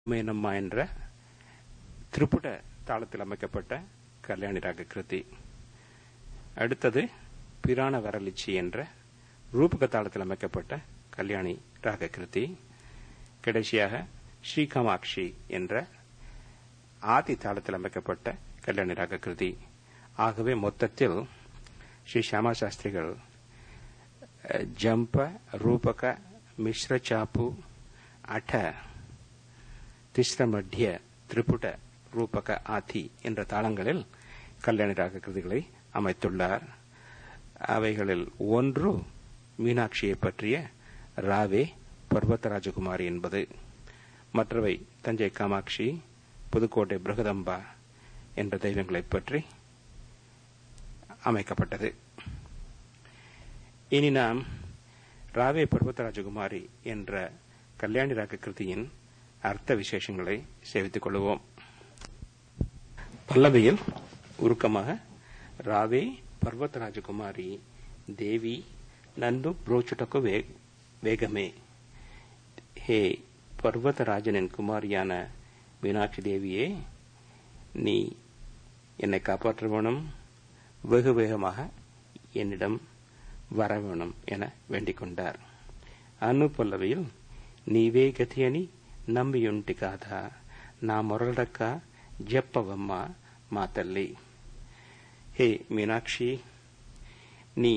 மேனம்மா என்ற திரிபுட தாளத்தில் அமைக்கப்பட்ட கல்யாணி ராக கிருதி அடுத்தது பிராண வரலிச்சி என்ற ரூபக தாளத்தில் அமைக்கப்பட்ட கல்யாணி ராக கிருதி கடைசியாக ஸ்ரீகாமாட்சி என்ற ஆதி தாளத்தில் அமைக்கப்பட்ட கல்யாணி ராக கிருதி ஆகவே மொத்தத்தில் ஸ்ரீ ஷியாமா சாஸ்திரிகள் அஹ், ஜம்ப ரூபக மிஸ்ர சாப்பு அட திஸ்ர மத்திய திரிபுட ரூபக ஆதி என்ற தாளங்களில் கல்யாணி ராக கிருதிகளை அமைத்துள்ளார் அவைகளில் ஒன்று மீனாட்சியை பற்றிய ராவே பர்வத ராஜகுமாரி என்பது மற்றவை தஞ்சை காமாட்சி புதுக்கோட்டை பிரகதம்பா என்ற தெய்வங்களைப் பற்றி அமைக்கப்பட்டது இனி நாம் ராவே பர்வத ராஜகுமாரி என்ற கல்யாணி ராக கிருதியின் அர்த்த விசேஷங்களை சேவித்துக் கொள்வோம் பல்லவியில் உருக்கமாக ராவே పర్వత రాజకుమారి దేవి నన్ను బ్రోచుటకు వే వేగమే ஹே பர்வதராஜனின் குமாரியான மீனாட்சி தேவியே நீ என்னை காப்பாற்ற வேணும் வெகு வேகமாக என்னிடம் வர வேணும் என வேண்டிக் கொண்டார் అను పల్లవిயில் నీవే గతి అని నమ్మియుంటి కాదా నా మొరలడక్క జప్పవమ్మ మా తల్లి ஹே மீனாட்சி நீ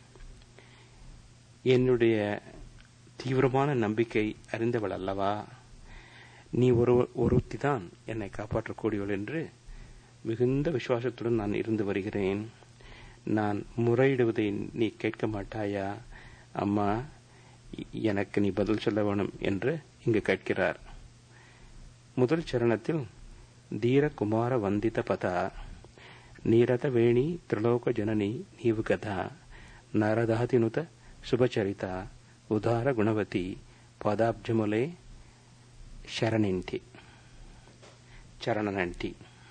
என்னுடைய தீவிரமான நம்பிக்கை அறிந்தவள் அல்லவா நீ ஒரு ஒருத்திதான் என்னை காப்பாற்றக்கூடியவள் என்று மிகுந்த விசுவாசத்துடன் நான் இருந்து வருகிறேன் நான் முறையிடுவதை நீ கேட்க மாட்டாயா அம்மா எனக்கு நீ பதில் சொல்ல வேணும் என்று இங்கு கேட்கிறார் முதல் சரணத்தில் தீர குமார வந்தித பதா నీరత వేణి త్రిలోక జనని నీవు కదా నరదాతినుత శుభచరిత ఉదార గుణవతి పదాబ్జములే శరణింటి சரணனண்டி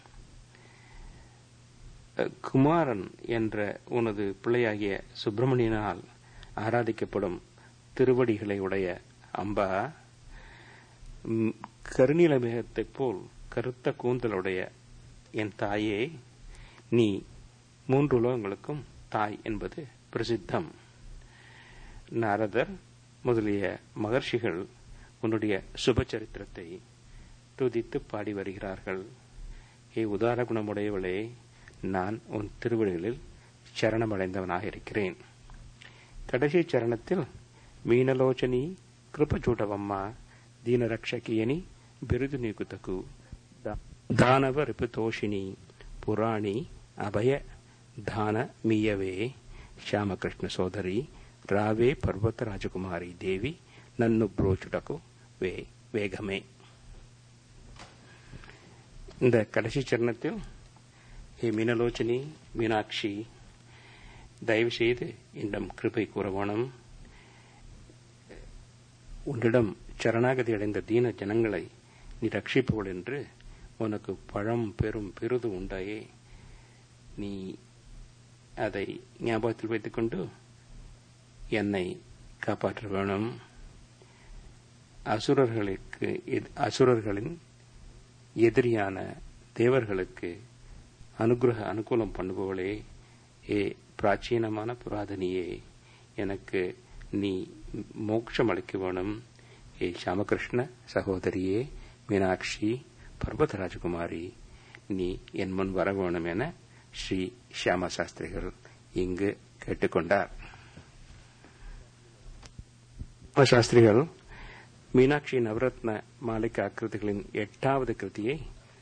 குமாரன் என்ற உனது பிள்ளையாகிய சுப்பிரமணியனால் ஆராதிக்கப்படும் திருவடிகளை உடைய அம்பா ம், கருநீல மேகத்தைப் போல் கருத்த கூந்தலுடைய என் தாயே நீ மூன்று உலகங்களுக்கும் தாய் என்பது பிரசித்தம் நாரதர் முதலிய மகர்ஷிகள் உன்னுடைய சுப சரித்திரத்தை துதித்து பாடி வருகிறார்கள் ஏ உதார குணமுடையவளே நான் உன் திருவடிகளில் சரணமடைந்தவனாக இருக்கிறேன் கடைசி சரணத்தில் మీనలోచని కృపచూటవమ్మ దీనరక్షకియని బిరుదు నీకు తకు దానవ రిపుతోషిణి పురాణి అభయ దాన మీయవే శ్యామకృష్ణ సోదరి రావే పర్వత రాజకుమారి దేవి నన్ను బ్రోచుటకు வே வேகமே இந்த கடைசி சரணத்தில் ஹே மீனலோச்சனி மீனாட்சி தயவு செய்து என்னிடம் கிருபை கூற வேணும் உன்னிடம் சரணாகதி அடைந்த தீன ஜனங்களை நீ ரட்சிப்பவள் என்று உனக்கு பழம் பெரும் பெருது உண்டாயே நீ அதை ஞாபகத்தில் வைத்துக்கொண்டு என்னை காப்பாற்ற வேணும் அசுரர்களுக்கு எதி- அசுரர்களின் எதிரியான தேவர்களுக்கு அனுகிரக அனுகூலம் பண்ணுபவளே ஏ பிராச்சீனமான புராதனியே எனக்கு நீ மோட்சம் அளிக்க வேணும் ஏ சாமகிருஷ்ண சகோதரியே மீனாட்சி பர்வத ராஜகுமாரி நீ என் முன் வர வேணும் என ஸ்ரீ ஷியாமா சாஸ்திரிகள் இங்கு கேட்டுக்கொண்டார் ஷியாமா சாஸ்திரிகள் மீனாட்சி நவரத்ன மாலிகா கிருதிகளின் எட்டாவது கிருதியை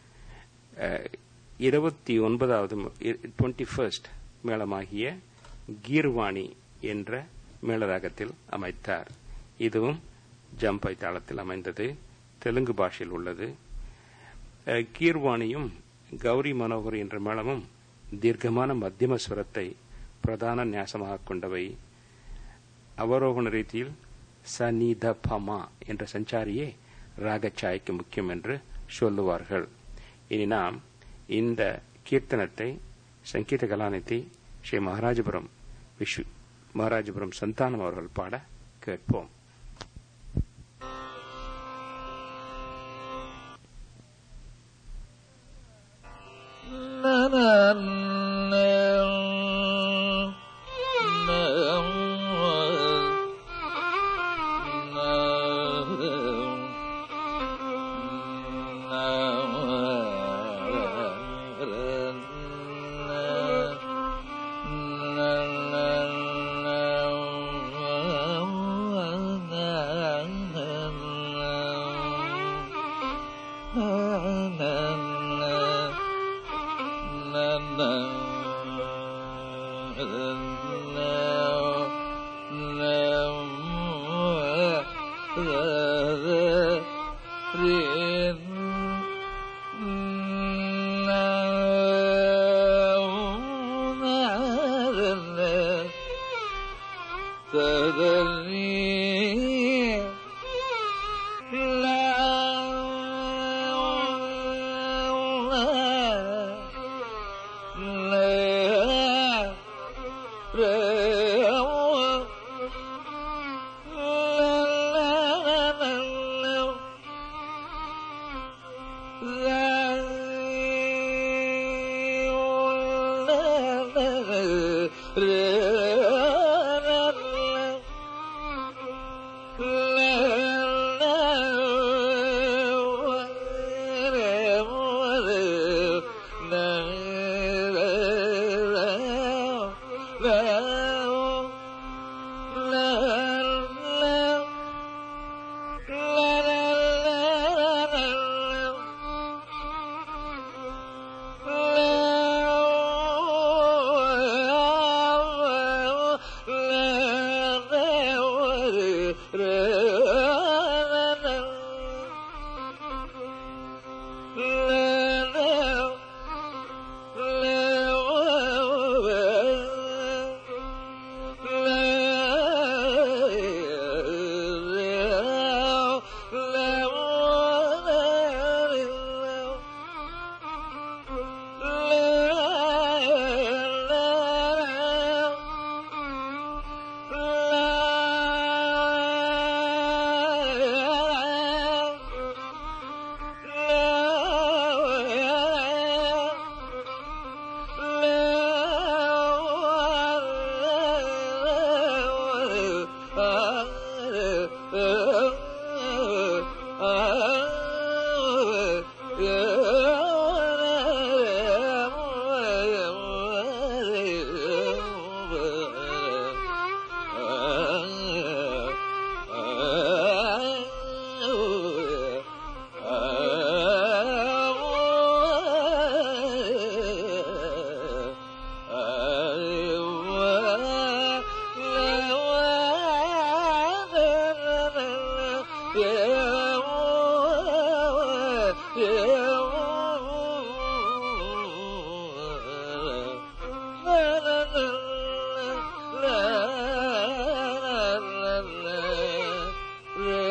இருபத்தி ஒன்பதாவது டுவெண்ட்டி ஃபர்ஸ்ட் மேளமாகிய கீர்வாணி என்ற மேளராகத்தில் அமைத்தார் இதுவும் ஜம்பை தாளத்தில் அமைந்தது தெலுங்கு பாஷையில் உள்ளது அஹ், கீர்வாணியும் கௌரி மனோகர் என்ற மேளமும் தீர்க்கமான மத்தியம ஸ்வரத்தை பிரதான நியாசமாக கொண்டவை அவரோகண ரீதியில் சனித பமா என்ற சஞ்சாரியே ராகச்சாய்க்கு முக்கியம் என்று சொல்லுவார்கள் இனி நாம் இந்த கீர்த்தனத்தை சங்கீத கலாநிதி ஸ்ரீ மகாராஜபுரம் விஸ்வ மகாராஜபுரம் சந்தானம் அவர்கள் பாட கேட்போம் la